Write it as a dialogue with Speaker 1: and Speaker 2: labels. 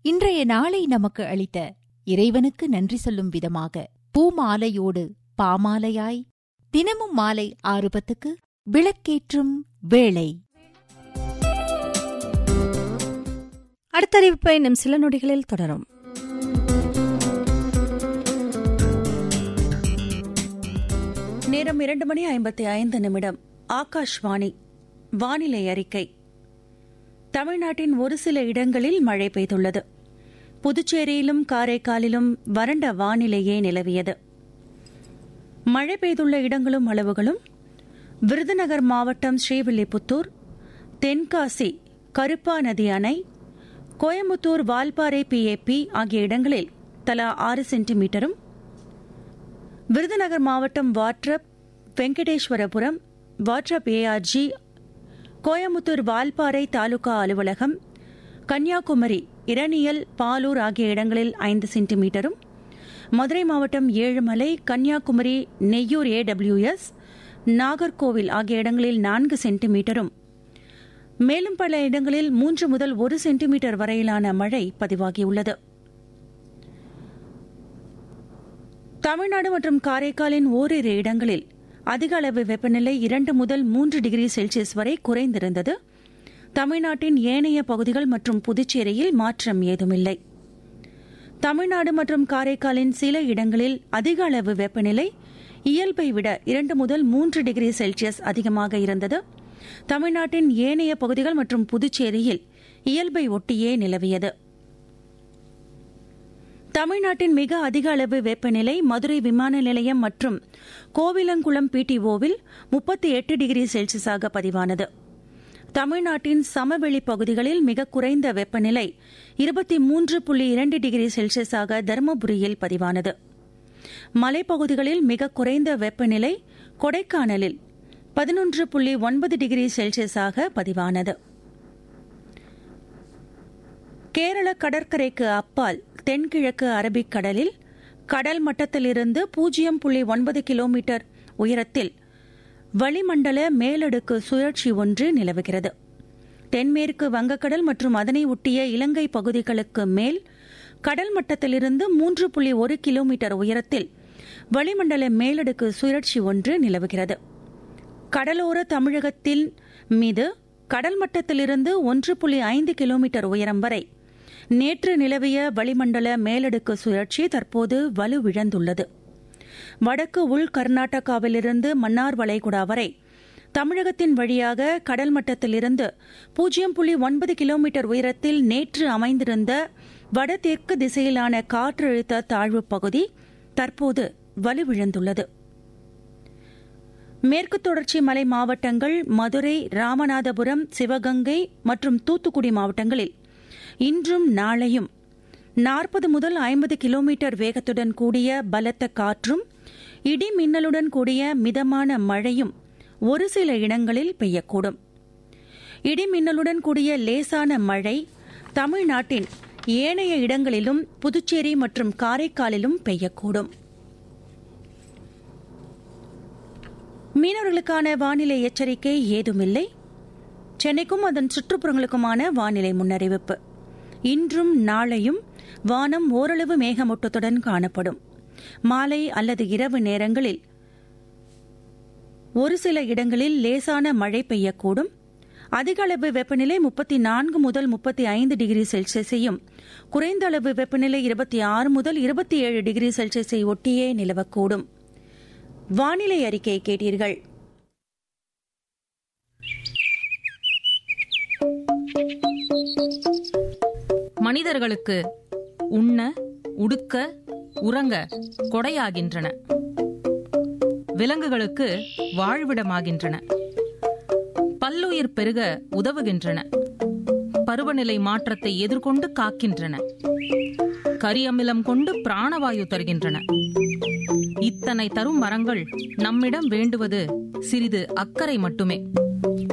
Speaker 1: இன்றைய நாளை நமக்கு அளித்த இறைவனுக்கு நன்றி சொல்லும் விதமாக பூமாலையோடு பாமாலையாய் தினமும் மாலை ஆறு பத்துக்கு விளக்கேற்றும் வேளை
Speaker 2: அடுத்த அறிவிப்பை இன்னும் சில நொடிகளில் தொடரும்
Speaker 3: நேரம் இரண்டு மணி ஐம்பத்தி ஐந்து நிமிடம் ஆகாஷ்வாணி வானிலை அறிக்கை தமிழ்நாட்டின் ஒரு சில இடங்களில் மழை பெய்துள்ளது புதுச்சேரியிலும் காரைக்காலிலும் வறண்ட வானிலையே நிலவியது மழை பெய்துள்ள இடங்களும் அளவுகளும் விருதுநகர் மாவட்டம் ஸ்ரீவில்லிபுத்தூர் தென்காசி கருப்பா நதி அணை கோயம்புத்தூர் வால்பாறை பிஏபி ஆகிய இடங்களில் தலா ஆறு சென்டிமீட்டரும் விருதுநகர் மாவட்டம் வாட்ரப் வெங்கடேஸ்வரபுரம் வாட்ரப் ஏஆர்ஜி கோயம்புத்தூர் வால்பாறை தாலுகா அலுவலகம் கன்னியாகுமரி இரணியல் பாலூர் ஆகிய இடங்களில் ஐந்து சென்டிமீட்டரும் மதுரை மாவட்டம் ஏழுமலை கன்னியாகுமரி நெய்யூர் ஏடபிள்யூஎஸ் நாகர்கோவில் ஆகிய இடங்களில் நான்கு சென்டிமீட்டரும் மேலும் பல இடங்களில் மூன்று முதல் ஒரு சென்டிமீட்டர் வரையிலான மழை பதிவாகியுள்ளது தமிழ்நாடு மற்றும் காரைக்காலின் ஓரிரு இடங்களில் அதிக அளவு வெப்பநிலை இரண்டு முதல் மூன்று டிகிரி செல்சியஸ் வரை குறைந்திருந்தது தமிழ்நாட்டின் ஏனைய பகுதிகள் மற்றும் புதுச்சேரியில் மாற்றம் ஏதுமில்லை தமிழ்நாடு மற்றும் காரைக்காலின் சில இடங்களில் அதிக அளவு வெப்பநிலை இயல்பை விட இரண்டு முதல் மூன்று டிகிரி செல்சியஸ் அதிகமாக இருந்தது தமிழ்நாட்டின் ஏனைய பகுதிகள் மற்றும் புதுச்சேரியில் இயல்பை ஒட்டியே நிலவியது தமிழ்நாட்டின் மிக அதிக அளவு வெப்பநிலை மதுரை விமான நிலையம் மற்றும் கோவிலங்குளம் பிடிஓவில் முப்பத்தி எட்டு டிகிரி செல்சியஸாக பதிவானது தமிழ்நாட்டின் சமவெளி பகுதிகளில் மிக குறைந்த வெப்பநிலை இருபத்தி மூன்று புள்ளி இரண்டு டிகிரி செல்சியஸாக தருமபுரியில் பதிவானது மலைப்பகுதிகளில் மிக குறைந்த வெப்பநிலை கொடைக்கானலில் பதினொன்று புள்ளி ஒன்பது டிகிரி செல்சியஸாக பதிவானது கேரள கடற்கரைக்கு அப்பால் தென்கிழக்கு அரபிக்கடலில் கடல் மட்டத்திலிருந்து பூஜ்ஜியம் புள்ளி ஒன்பது கிலோமீட்டர் உயரத்தில் வளிமண்டல மேலடுக்கு சுழற்சி ஒன்று நிலவுகிறது தென்மேற்கு வங்கக்கடல் மற்றும் அதனை ஒட்டிய இலங்கை பகுதிகளுக்கு மேல் கடல் மட்டத்திலிருந்து மூன்று புள்ளி ஒரு கிலோமீட்டர் உயரத்தில் வளிமண்டல மேலடுக்கு சுழற்சி ஒன்று நிலவுகிறது கடலோர தமிழகத்தின் மீது கடல் மட்டத்திலிருந்து ஒன்று புள்ளி ஐந்து கிலோமீட்டர் உயரம் வரை நேற்று நிலவிய வளிமண்டல மேலடுக்கு சுழற்சி தற்போது வலுவிழந்துள்ளது வடக்கு உள் கர்நாடகாவிலிருந்து மன்னார் வளைகுடா வரை தமிழகத்தின் வழியாக கடல் மட்டத்திலிருந்து பூஜ்ஜியம் புள்ளி ஒன்பது கிலோமீட்டர் உயரத்தில் நேற்று அமைந்திருந்த வடதெற்கு திசையிலான காற்றழுத்த தாழ்வுப் பகுதி தற்போது வலுவிழந்துள்ளது மேற்கு தொடர்ச்சி மலை மாவட்டங்கள் மதுரை ராமநாதபுரம் சிவகங்கை மற்றும் தூத்துக்குடி மாவட்டங்களில் இன்றும் நாளையும் நாற்பது முதல் ஐம்பது கிலோமீட்டர் வேகத்துடன் கூடிய பலத்த காற்றும் இடி மின்னலுடன் கூடிய மிதமான மழையும் ஒரு சில இடங்களில் பெய்யக்கூடும் இடி மின்னலுடன் கூடிய லேசான மழை தமிழ்நாட்டின் ஏனைய இடங்களிலும் புதுச்சேரி மற்றும் காரைக்காலிலும் பெய்யக்கூடும் மீனவர்களுக்கான வானிலை எச்சரிக்கை ஏதுமில்லை சென்னைக்கும் அதன் சுற்றுப்புறங்களுக்குமான வானிலை முன்னறிவிப்பு இன்றும் நாளையும் வானம் ஓரளவு மேகமூட்டத்துடன் காணப்படும் மாலை அல்லது இரவு நேரங்களில் ஒரு சில இடங்களில் லேசான மழை பெய்யக்கூடும் அதிக அளவு வெப்பநிலை முப்பத்தி நான்கு முதல் முப்பத்தி ஐந்து டிகிரி செல்சியஸையும் குறைந்த அளவு வெப்பநிலை இருபத்தி ஆறு முதல் இருபத்தி ஏழு டிகிரி செல்சியஸை ஒட்டியே நிலவக்கூடும் வானிலை அறிக்கை கேட்டீர்கள்
Speaker 4: மனிதர்களுக்கு உண்ண உடுக்க உறங்க கொடையாகின்றன விலங்குகளுக்கு வாழ்விடமாகின்றன பல்லுயிர் பெருக உதவுகின்றன பருவநிலை மாற்றத்தை எதிர்கொண்டு காக்கின்றன கரியமிலம் கொண்டு பிராணவாயு தருகின்றன இத்தனை தரும் மரங்கள் நம்மிடம் வேண்டுவது சிறிது அக்கறை மட்டுமே